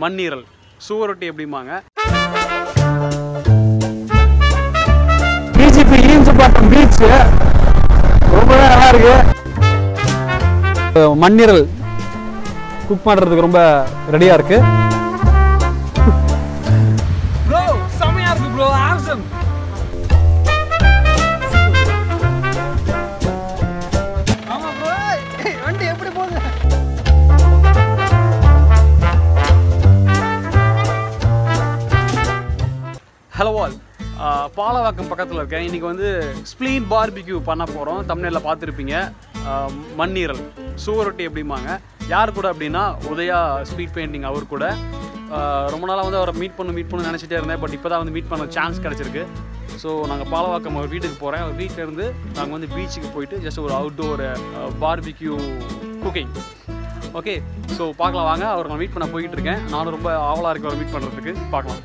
மண்ணீரல் சுவரொட்டி எப்படிம்பாங்க PGP ஈஞ்சப்பாக்கம் beach ரொம்பவே நல்லா இருக்கு மண்ணீரல் குக் பண்ணுறதுக்கு ரொம்ப ரெடியாக இருக்கு ப்ரோ செமையா இருக்கு ப்ரோ ஆசம் ஆமா ப்ரோ வண்டி எப்படி போகுது ஹலோ ஆல் பாலவாக்கம் பக்கத்தில் இருக்கேன் இன்றைக்கி வந்து ஸ்ப்ளீன் பார்பிக்யூ பண்ண போகிறோம் தமிழில் பார்த்துருப்பீங்க ஆஹ் மண்ணீரல் சுவரொட்டி எப்படிம்பாங்க யார் கூட அப்படின்னா உதயா ஸ்பீட் பெயிண்டிங் அவர் கூட ஆஹ் ரொம்ப நாளாக வந்து அவரை மீட் பண்ணு மீட் பண்ணு நினச்சிட்டே இருந்தேன் பட் இப்போ தான் வந்து மீட் பண்ண சான்ஸ் கிடச்சிருக்கு ஸோ நாங்கள் பாலவாக்கம் அவர் வீட்டுக்கு போகிறேன் அவர் வீட்டில் இருந்து நாங்கள் வந்து பீச்சுக்கு போயிட்டு ஜஸ்ட் ஒரு outdoor barbecue cooking okay so பார்க்கலாம் வாங்க அவர் நான் மீட் பண்ண போயிட்டு இருக்கேன் நானும் ரொம்ப ஆவலாக இருக்கு அவர் மீட் பண்ணுறதுக்கு பார்க்கலாம்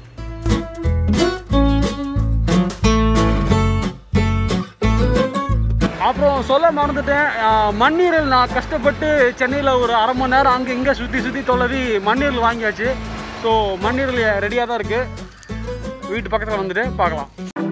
அப்புறம் சொல்ல மறந்துட்டேன் அஹ், மண்ணீரல் நான் கஷ்டப்பட்டு சென்னையில் ஒரு அரை மணி நேரம் அங்கே இங்கே சுற்றி சுற்றி தொலைவி மண்ணீரல் வாங்கியாச்சு ஸோ மண்ணீரல் ரெடியாக தான் இருக்குது வீட்டு பக்கத்தில் வந்துட்டு பார்க்கலாம்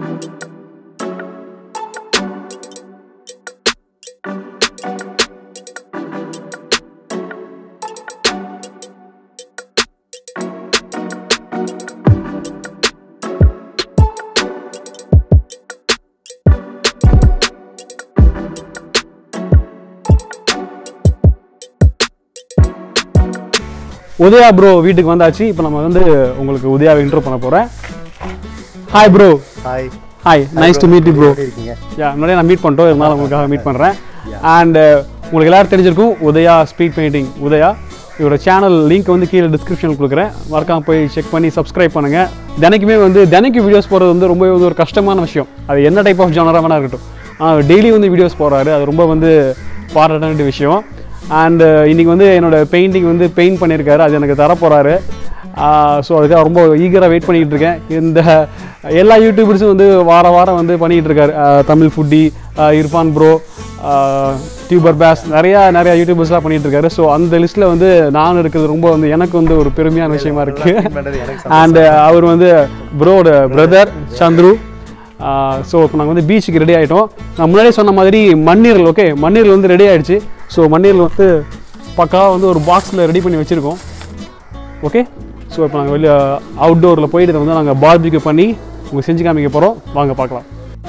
உதயா ப்ரோ வீட்டுக்கு வந்தாச்சு இப்போ நம்ம வந்து உங்களுக்கு உதயாவை இன்ட்ரோ பண்ண போகிறேன் hi bro hi hi nice to meet you bro எப்படி இருக்கீங்க யா முன்னாடியே நான் மீட் பண்ணிட்டோம் இருந்தாலும் உங்களுக்காக மீட் பண்ணுறேன் அண்ட் உங்களுக்கு எல்லாரும் தெரிஞ்சிருக்கும் உதயா ஸ்பீட் பெயிண்டிங் உதயா இவரோட சேனல் லிங்க் வந்து கீழே டிஸ்கிரிப்ஷனில் கொடுக்குறேன் மறக்காம போய் செக் பண்ணி சப்ஸ்கிரைப் பண்ணுங்கள் தினைக்குமே வந்து தினைக்கு வீடியோஸ் போடுறது வந்து ரொம்பவே வந்து ஒரு கஷ்டமான விஷயம் அது என்ன டைப் ஆஃப் ஜானராக வேணா இருக்கட்டும் ஆனால் டெய்லி வந்து வீடியோஸ் போடுறாரு அது ரொம்ப வந்து பாராட்ட வேண்டிய விஷயம் அண்ட் இன்னைக்கு வந்து என்னோட பெயிண்டிங் வந்து பெயிண்ட் பண்ணியிருக்காரு அது எனக்கு தர போகிறாரு ஸோ அதுக்காக ரொம்ப ஈகராக வெயிட் பண்ணிகிட்டு இருக்கேன் இந்த எல்லா யூடியூபர்ஸும் வந்து வார வாரம் வந்து பண்ணிகிட்டு இருக்காரு ஆஹ் Tamil foodie Irfan bro tuber பேஸ் நிறையா நிறையா யூடியூபர்ஸ்லாம் பண்ணிகிட்டு இருக்காரு ஸோ அந்த லிஸ்ட்டில் வந்து நான் இருக்கிறது ரொம்ப வந்து எனக்கு வந்து ஒரு பெருமையான விஷயமா இருக்குது பண்றது எனக்கு அண்ட் அவர் வந்து ப்ரோட பிரதர் சந்துரு ஸோ இப்போ நாங்கள் வந்து பீச்சுக்கு ரெடி ஆகிட்டோம் நான் முன்னாடியே சொன்ன மாதிரி மண்ணீரல் ஓகே மண்ணீரல் வந்து ரெடி ஆயிடுச்சு ஸோ மண்ணீரல் வந்து பக்காவாக வந்து ஒரு பாக்ஸில் ரெடி பண்ணி வச்சுருக்கோம் ஓகே ஸோ இப்போ நாங்கள் வெளியே அவுட்டோரில் போயிட்டு இதை வந்து நாங்கள் பார்பிக்யூ பண்ணி உங்களுக்கு செஞ்சு காமிக்க போகிறோம் வாங்க பார்க்கலாம்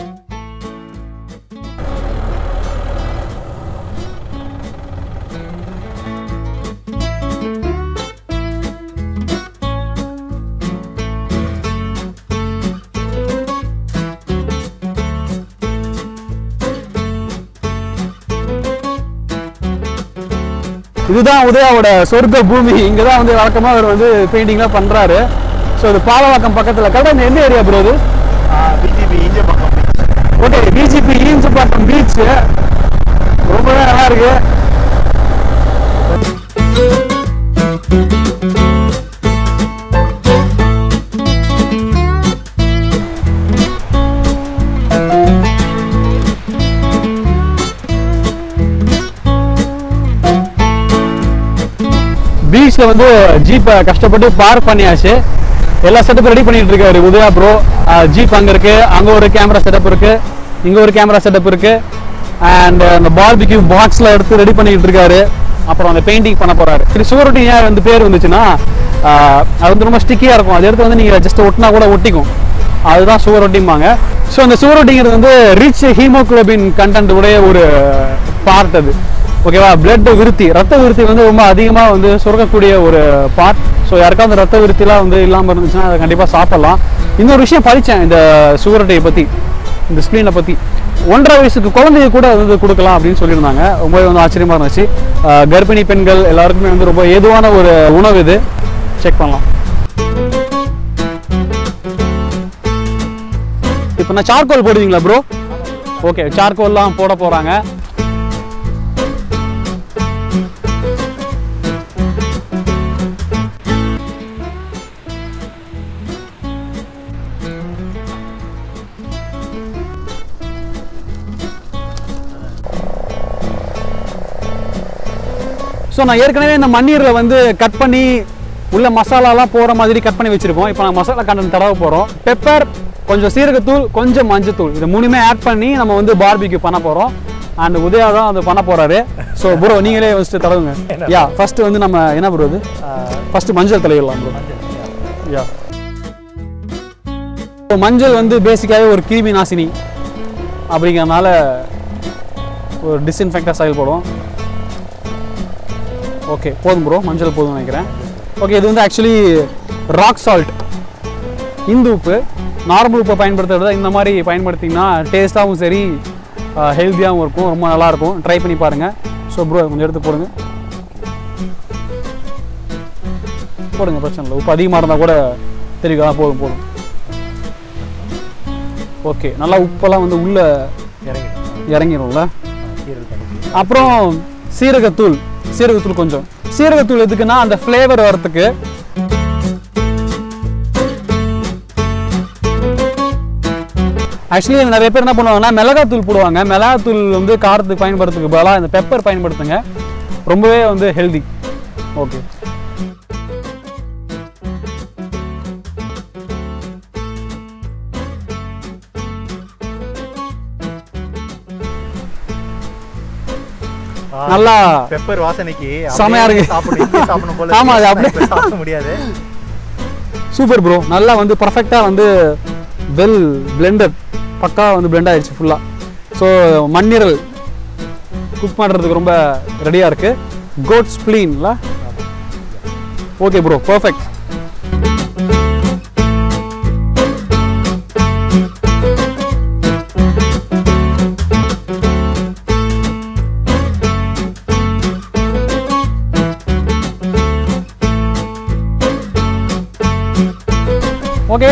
இதுதான் உதயாவோட சொர்க்க பூமி இங்கே தான் வந்து வழக்கமாக அவர் வந்து பெயிண்டிங்லாம் பண்ணுறாரு ஸோ இது பாலவாக்கம் பக்கத்தில் கரெக்டாக இந்த எந்த ஏரியா ப்ரோ இது பிஜிபி இங்க பக்கம் ஓகே பிஜிபி ஈஞ்சப்பாக்கம் பீச் ரொம்பவே நல்லா இருக்கு பீச்சில் வந்து ஜீப்பை கஷ்டப்பட்டு பார்க் பண்ணியாச்சு எல்லா செட்டப்பும் ரெடி பண்ணிட்டு இருக்காரு உதயா ப்ரோ ஜீப் அங்கே இருக்கு அங்கே ஒரு கேமரா செட்டப் இருக்கு இங்கே ஒரு கேமரா செட்டப் இருக்கு அண்ட் அந்த பார்பிக்யூ பாக்ஸில் எடுத்து ரெடி பண்ணிட்டு இருக்காரு அப்புறம் அந்த பெயிண்டிங் பண்ண போறாரு சரி சுவரொட்டி ஏன் வந்து பேர் வந்துச்சுன்னா ஆஹ், அது வந்து ரொம்ப ஸ்டிக்கியாக இருக்கும் அது எடுத்து வந்து நீங்கள் ஜஸ்ட் ஒட்டினா கூட ஒட்டிக்கும் அதுதான் சுவரொட்டிம்பாங்க ஸோ அந்த சுவரொட்டிங்கிறது வந்து ரிச் ஹீமோகுளோபின் கண்டென்ட் உடைய ஒரு பார்ட் அது ஓகேவா பிளட் விருத்தி ரத்த விருத்தி வந்து ரொம்ப அதிகமாக வந்து சுரக்கக்கூடிய ஒரு பார்ட் ஸோ யாருக்காவது ரத்த விருத்திலாம் வந்து இல்லாமல் இருந்துச்சுன்னா அதை கண்டிப்பாக சாப்பிடலாம் இன்னொரு விஷயம் படித்தேன் இந்த சுகரட்டையை பற்றி இந்த ஸ்க்ரீனை பற்றி ஒன்றரை வயசுக்கு குழந்தைய கூட வந்து கொடுக்கலாம் அப்படின்னு சொல்லியிருந்தாங்க ரொம்பவே வந்து ஆச்சரியமாக இருந்துச்சு ஆஹ் கர்ப்பிணி பெண்கள் எல்லாருக்குமே வந்து ரொம்ப ஏதுவான ஒரு உணவு இது செக் பண்ணலாம் இப்போ நான் சார்கோல் போடுவீங்களா ப்ரோ ஓகே சார்கோல்லாம் போட போகிறாங்க ஸோ நான் ஏற்கனவே இந்த மண்ணீரில் வந்து கட் பண்ணி உள்ள மசாலாலாம் போகிற மாதிரி கட் பண்ணி வச்சுருக்கோம் இப்போ நான் மசாலா கண்டன் தடவை போகிறோம் பெப்பர் கொஞ்சம் சீரகத்தூள் கொஞ்சம் மஞ்சத்தூள் இது மூணுமே ஆட் பண்ணி நம்ம வந்து பார்பிக்யூ பண்ண போகிறோம் அண்ட் உதயா தான் அது பண்ண போகிறாரு ஸோ ப்ரோ நீங்களே ஃபஸ்ட்டு தடவுங்க யா ஃபஸ்ட்டு வந்து நம்ம என்ன ப்ரோ இது ஃபஸ்ட்டு மஞ்சள் தலையிடலாம் ப்ரோ யா இப்போ மஞ்சள் வந்து பேசிக்காகவே ஒரு கிருமி நாசினி அப்படிங்கிறனால ஒரு டிஸ்இன்ஃபெக்டாக சாயில் போடுவோம் ஓகே போதும் ப்ரோ மஞ்சள் போதும் நினைக்கிறேன் ஓகே இது வந்து ஆக்சுவலி ராக் சால்ட் இந்து உப்பு நார்மல் உப்பை பயன்படுத்துறத விட இந்த மாதிரி பயன்படுத்திங்கன்னா டேஸ்ட்டாகவும் சரி ஹெல்த்தியாகவும் இருக்கும் ரொம்ப நல்லாயிருக்கும் ட்ரை பண்ணி பாருங்கள் ஸோ ப்ரோ கொஞ்சம் எடுத்து போடுங்க போடுங்க பிரச்சனை இல்லை உப்பு அதிகமாக இருந்தால் கூட தெரியும் ஆ, போதும் போதும் ஓகே நல்லா உப்பெல்லாம் வந்து உள்ள இறங்கிடும்ல அப்புறம் சீரகத்தூள் சீரகத்தூள் கொஞ்சம் சீரகத்தூள் எதுக்குன்னா அந்த ஃப்ளேவர் வரத்துக்கு ஆக்சுவலி நிறைய பேர் என்ன பண்ணுவாங்கன்னா மிளகாத்தூள் போடுவாங்க மிளகாத்தூள் வந்து காரத்துக்கு பயன்படுத்துக்கு பதிலாக இந்த பெப்பர் பயன்படுத்துங்க ரொம்பவே வந்து ஹெல்தி ஓகே நல்லா பெப்பர் வாசனைக்கு செமையா அப்படியே இருக்கு. சாப்பிடணும் இட்லி சாப்பிடணும் போல ஆமா, அது இருக்கு. அப்படியே- இப்ப சாப்பிட முடியாது சூப்பர் ப்ரோ நல்லா வந்து பர்ஃபெக்டாக வந்து வெல் பிளெண்டட் பக்கா வந்து blend ஆயிடுச்சு ஃபுல்லாக ஸோ மண்ணீரல் குக் பண்ணுறதுக்கு ரொம்ப ரெடியாக இருக்குது கோட் ஸ்ப்ளீன்ல okay bro perfect okay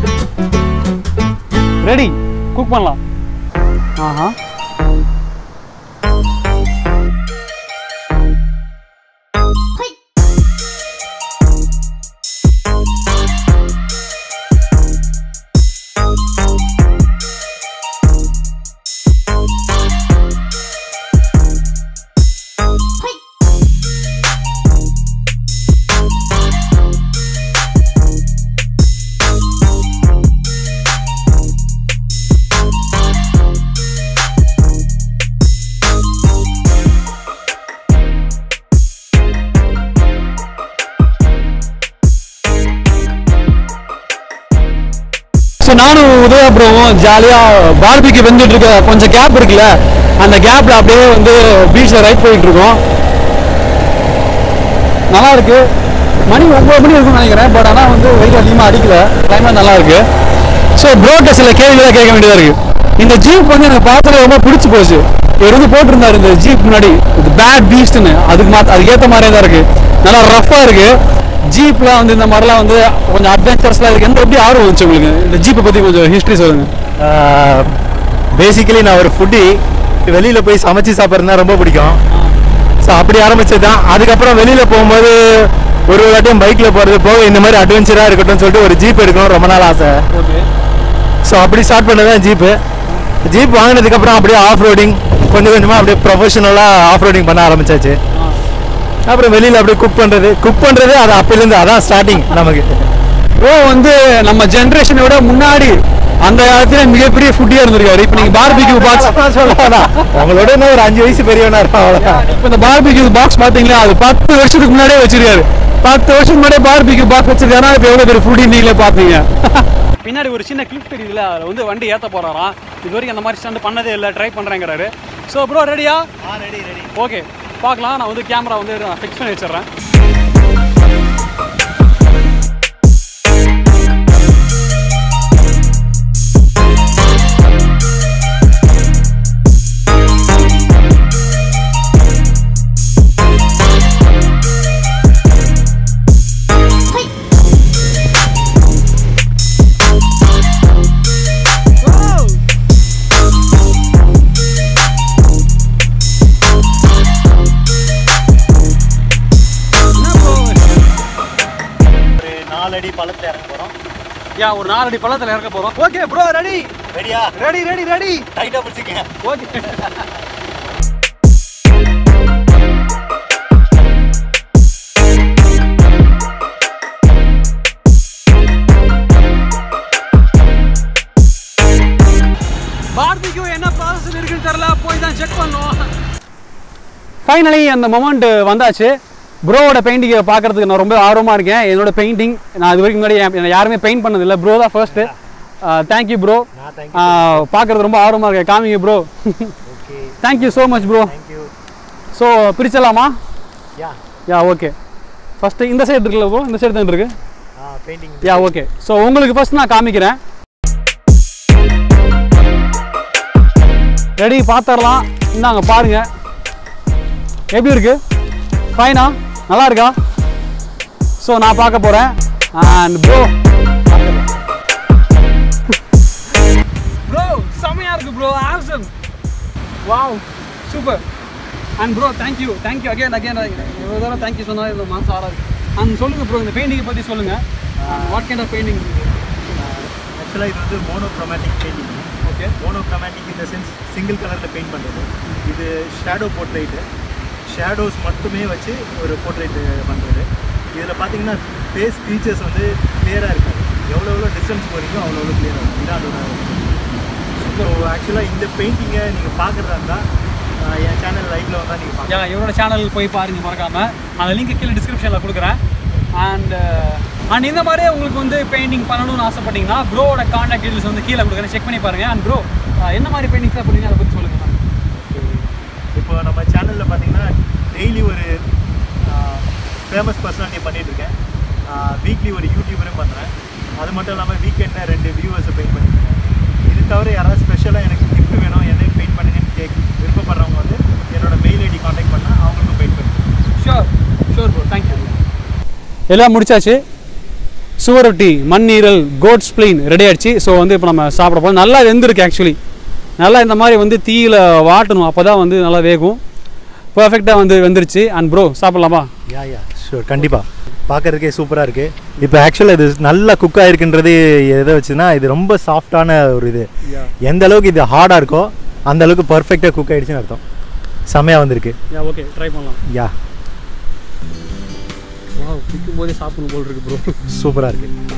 ready cook பண்ணலாம் ஆஹா ஸோ நானும் உதயா ப்ரோவும் ஜாலியாக பார்பிக்கு வந்துட்டு இருக்க கொஞ்சம் கேப் இருக்குல்ல அந்த கேப்பில் அப்படியே வந்து பீச்சில் ரைட் போயிட்டு இருக்கோம் நல்லா இருக்கு மணி ஒன்பது மணி இருக்கும்னு நினைக்கிறேன் பட் ஆனால் வந்து வெயில் அதிகமாக அடிக்கல கிளைமேட் நல்லா இருக்கு ஸோ ப்ரோட்ட சில கேள்விலாம் கேட்க வேண்டியதாக இருக்கு இந்த ஜீப் வந்து எனக்கு பார்த்தது ரொம்ப பிடிச்சி போச்சு இவர் வந்து போட்டிருந்தாரு இந்த ஜீப் முன்னாடி இது பேட் பீஸ்ட்னு அதுக்கு மாத்த அதுக்கேற்ற மாதிரியே தான் இருக்கு நல்லா ரஃப்பாக இருக்கு ஜீப்லாம் வந்து இந்த மாதிரிலாம் வந்து கொஞ்சம் அட்வென்ச்சர்ஸ்லாம் இருக்கு எந்த எப்படி ஆர்வம் வந்துச்சு உங்களுக்கு இந்த ஜீப்பை பற்றி கொஞ்சம் ஹிஸ்ட்ரி சொல்லுங்க பேசிக்கலி நான் ஒரு ஃபுட்டி வெளியில போய் சமைச்சு சாப்பிட்றதுனா ரொம்ப பிடிக்கும் ஸோ அப்படி ஆரம்பிச்சது தான் அதுக்கப்புறம் வெளியில போகும்போது ஒரு ஒரு வாட்டியும் பைக்ல போறது போக இந்த மாதிரி அட்வென்ச்சரா இருக்கட்டும்னு சொல்லிட்டு ஒரு ஜீப் எடுக்கணும் ரொம்ப நாள் ஆசை ஓகே ஸோ அப்படி ஸ்டார்ட் பண்ணது தான் ஜீப்பு ஜீப் வாங்கினதுக்கப்புறம் அப்படியே ஆஃப் ரோடிங் கொஞ்சம் கொஞ்சமாக அப்படியே ப்ரொஃபஷனலாக ஆஃப் ரோடிங் பண்ண ஆரம்பிச்சாச்சு அப்புறம் வெளியில் அப்படியே குக் பண்ணுறது குக் பண்ணுறது அது அப்போலேருந்து அதான் ஸ்டார்டிங் நமக்கு ப்ரோ வந்து நம்ம ஜென்ரேஷனை விட முன்னாடி அந்த காலத்துல மிகப்பெரிய ஃபுட்டியா இருந்திருக்காரு இப்போ நீங்க பார்பிக்யூ பாக்ஸ் சொல்லலாம் உங்களோட இன்னும் ஒரு அஞ்சு வயசு பெரியவனா இருப்பான் அவ்வளோதான் இப்போ இந்த பார்பிக்யூ பாக்ஸ் பாத்தீங்களா அது பத்து வருஷத்துக்கு முன்னாடியே வச்சிருக்காரு பத்து வருஷத்துக்கு முன்னாடியே பார்பிக்யூ பாக்ஸ் வச்சிருக்காருன்னா இப்போ எவ்வளவு பெரிய ஃபுட்டி நீங்களே பாத்தீங்க பின்னாடி ஒரு சின்ன கிளிப் தெரியுதுல அதில் வந்து வண்டி ஏற்ற போறாராம் இது வரைக்கும் அந்த மாதிரி ஸ்டாண்ட் பண்ணதே இல்லை ட்ரை பண்ணுறேங்கிறாரு ஸோ ப்ரோ ரெடியா ரெடி ரெடி ஓகே பார்க்கலாம் நான் வந்து கேமரா வந்து நான் ஃபிக்ஸ் பண்ணி வச்சிடுறேன் ஒரு நாலு அடி பள்ளத்தில் இறங்க போகிறோம் யா ஒரு நாலடி பள்ளத்தில் இறக்க போகிறோம் ஓகே ப்ரோ ரெடி ரெடியா ரெடி ரெடி ரெடி டைட்டாக பிடிச்சிக்கங்க ஓகே ஃபைனலி அந்த மொமெண்ட் வந்தாச்சு ப்ரோவோட பெயிண்டிங்கை பார்க்கறதுக்கு நான் ரொம்ப ஆர்வமாக இருக்கேன் என்னோட பெயிண்டிங் நான் இது வரைக்கும் முன்னாடி என்னை யாருமே பெயிண்ட் பண்ணதில்லை ப்ரோ தான் ஃபர்ஸ்ட்டு தேங்க்யூ ப்ரோ பார்க்கறது ரொம்ப ஆர்வமாக இருக்கேன் காமிங்க bro thank you so much bro so பிரிச்சலாமா யா யா ஓகே ஃபஸ்ட்டு இந்த சைடு இருக்குல்ல ப்ரோ இந்த சைடு தான் இருக்கு பெயிண்டிங் யா ஓகே ஸோ உங்களுக்கு ஃபர்ஸ்ட் நான் காமிக்கிறேன் ரெடி பார்த்துடலாம் இந்தாங்க பாருங்க எப்படி இருக்கு ஃபைனா நல்லா இருக்கா ஸோ நான் பார்க்க போகிறேன் அண்ட் ப்ரோ ப்ரோ செம்மையா இருக்கு bro awesome wow super and bro thank you thank you again again எவ்வளோ தூரம் தேங்க்யூ சொன்னால் இந்த மனசு ஆறாது அண்ட் சொல்லுங்க ப்ரோ இந்த பெயிண்டிங்கை பற்றி சொல்லுங்க வாட் கைண்ட் ஆஃப் பெயிண்டிங் ஆக்சுவலாக இது வந்து மோனோக்ரோமேட்டிக் பெயிண்டிங் ஓகே மோனோக்ரோமேட்டிக் இந்த சென்ஸ் சிங்கிள் கலரில் பெயிண்ட் பண்ணுறது இது ஷேடோ போர்ட்ரைட்டு ஷேடோஸ் மட்டுமே வச்சு ஒரு போர்ட்ரைட்டு பண்ணுறது இதில் பார்த்தீங்கன்னா ஃபேஸ் ஃபீச்சர்ஸ் வந்து கிளியராக இருக்காது எவ்வளோ எவ்வளோ டிஸ்டன்ஸ் போகிறீங்களோ அவ்வளோ எவ்வளோ கிளியராக இருக்கும் இதான் அதோட ஸோ ஆக்சுவலாக இந்த பெயிண்டிங்கை நீங்கள் பார்க்குறதா இருந்தால் ஆஹ், என் சேனல் லைவில் வந்தால் நீங்கள் பார்க்கலாம் யா இவரோட சேனல் போய் பாருங்க மறக்காம அந்த லிங்க் கீழே டிஸ்கிரிப்ஷனில் கொடுக்குறேன் அண்ட் அண்ட் இந்த மாதிரியே உங்களுக்கு வந்து பெயிண்டிங் பண்ணணும்னு ஆசைப்பட்டீங்கன்னா ப்ரோவோட காண்டாக்ட் டீடைல்ஸ் வந்து கீழே கொடுக்குறேன் செக் பண்ணி பாருங்க அண்ட் ப்ரோ என்ன மாதிரி பெயிண்டிங்ஸ் பண்ணீங்க அதை பற்றி சொல்லுங்க இப்போ நம்ம சேனலில் பார்த்தீங்கன்னா டெய்லி ஒரு ஃபேமஸ் பர்சனாலிட்டி பண்ணிட்டு இருக்கேன் வீக்லி ஒரு யூடியூபரும் பண்ணுறேன் அது மட்டும் இல்லாமல் வீக்கெண்டில் ரெண்டு வியூவர்ஸை பெயிண்ட் பண்ணியிருக்கேன் இது தவிர யாராவது ஸ்பெஷலாக எனக்கு gift வேணும் என்னையும் பெயிண்ட் பண்ணுங்கன்னு கேக் விருப்பப்படுறவங்க வந்து என்னோட மெயில் ஐடி காண்டாக்ட் பண்ணால் அவங்களுக்கும் பெயிண்ட் பண்ணுறேன் ஷோர் ஷோர் ப்ரோ தேங்க்யூ எல்லாம் முடிச்சாச்சு சுவரொட்டி மண்ணீரல் கோட் ஸ்ப்ளீன் ரெடி ஆயிடுச்சு ஸோ வந்து இப்போ நம்ம சாப்பிட போகிறோம் நல்லா வெந்திருக்கு ஆக்சுவலி நல்லா இந்த மாதிரி வந்து தீயில வாட்டணும் அப்போ தான் வந்து நல்லா வேகும் பர்ஃபெக்டாக வந்து வெந்துருச்சு அண்ட் ப்ரோ சாப்பிட்லாமா யா யா ஷூர் கண்டிப்பாக பார்க்கறதுக்கே சூப்பராக இருக்குது இப்போ ஆக்சுவலாக இது நல்லா குக் ஆகிருக்குன்றது எதை வச்சுன்னா இது ரொம்ப சாஃப்டான ஒரு இது எந்த அளவுக்கு இது ஹார்டாக இருக்கோ அந்த அளவுக்கு பர்ஃபெக்டாக குக் ஆகிடுச்சுன்னு அர்த்தம் செம்மையாக வந்திருக்கு யா ஓகே ட்ரை பண்ணலாம் யா வா பிக்கும் போதே சாப்பிடணும் போல் இருக்கு ப்ரோ சூப்பராக இருக்கு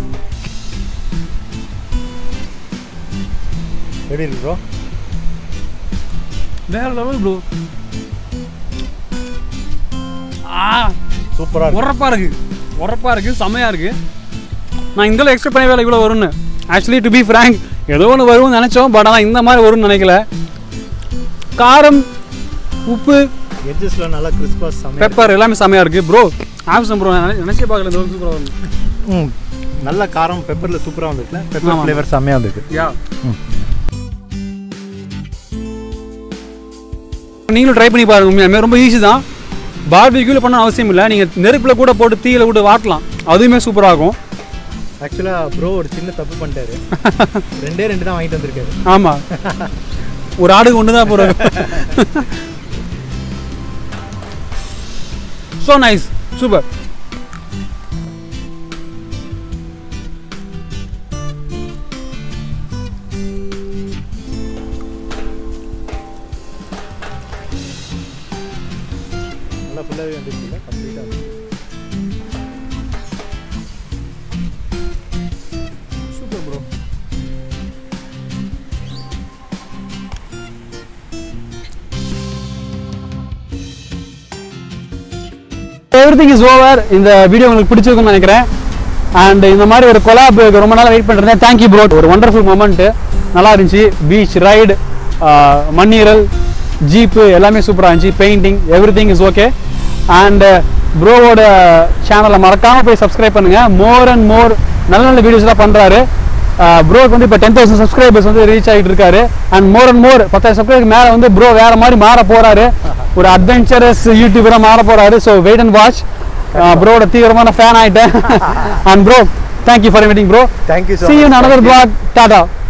எப்படி இருக்கு ப்ரோ வேற லெவல் ப்ரோ ஆ சூப்பராக இருக்கு உரப்பா இருக்கு உரப்பா இருக்கு செமையா இருக்கு நான் இந்த எக்ஸ்பெக்ட் பண்ணவே இவ்வளோ வரும்னு ஆக்சுவலி டு பி ஃப்ரேங்க் ஏதோ ஒன்று வரும்னு நினச்சோம் பட் ஆனால் இந்த மாதிரி வரும்னு நினைக்கல காரம் உப்பு எட்ஜஸ்லாம் நல்லா கிறிஸ்பாக செம்மையாக பெப்பர் எல்லாமே செமையா இருக்கு ப்ரோ ஆப்சம் ப்ரோ நினச்சே பார்க்கல இந்த சூப்பராக வரும் ம் நல்ல காரம் பெப்பரில் சூப்பராக வந்திருக்குல்ல பெப்பர் ஆமா. ஃப்ளேவர் செம்மையாக வந்திருக்கு யா ம். நீங்களும் ட்ரை பண்ணி பாருங்க உண்மையாலுமே ரொம்ப ஈஸி தான் பார்பிக்யூவில் பண்ண அவசியம் இல்லை நீங்கள் நெருப்பில் கூட போட்டு தீயில கூட வாட்டலாம் அதுவுமே சூப்பராக இருக்கும் ஆக்சுவலாக ப்ரோ ஒரு சின்ன தப்பு பண்ணிட்டாரு ரெண்டே ரெண்டு தான் வாங்கிட்டு வந்திருக்காரு ஆமாம் ஒரு ஆடுக்கு ஒன்று தான் போகிறோம் ஸோ நைஸ் சூப்பர் நல்லா ஃபுல்லாகவே வந்துருச்சுல கம்ப்ளீட்டாக super bro everything is over இந்த வீடியோ உங்களுக்கு பிடிச்சிருக்கும்னு நினைக்கிறேன் அண்ட் இந்த மாதிரி ஒரு கொலாப் ரொம்ப நாளாக வெயிட் பண்ணிருந்தேன் தேங்க்யூ ப்ரோ ஒரு ஒண்டர்ஃபுல் மூமெண்ட்டு நல்லா இருந்துச்சு பீச் ரைடு மண்ணீரல் ஜீப்பு எல்லாமே சூப்பராக இருந்துச்சு painting everything is okay and ப்ரோவோட சேனலை மறக்காமல் போய் சப்ஸ்கிரைப் பண்ணுங்கள் மோர் அண்ட் மோர் நல்ல நல்ல வீடியோஸ்லாம் பண்ணுறாரு ப்ரோக்கு வந்து இப்போ டென் தௌசண்ட் சப்ஸ்கிரைபர்ஸ் வந்து ரீச் ஆகிட்டு இருக்காரு அண்ட் மோர் அண்ட் மோர் பத்தாயிரம் சப்ஸ்கிரைபர் மேலே வந்து ப்ரோ வேற மாதிரி மாற போறாரு ஒரு அட்வென்ச்சரஸ் யூடியூபராக மாற போறாரு ஸோ வெயிட் அண்ட் வாட்ச் ப்ரோட தீவிரமான ஃபேன் ஆயிட்டேன் and bro thank you for meeting bro thank you See you in another vlog. Tada.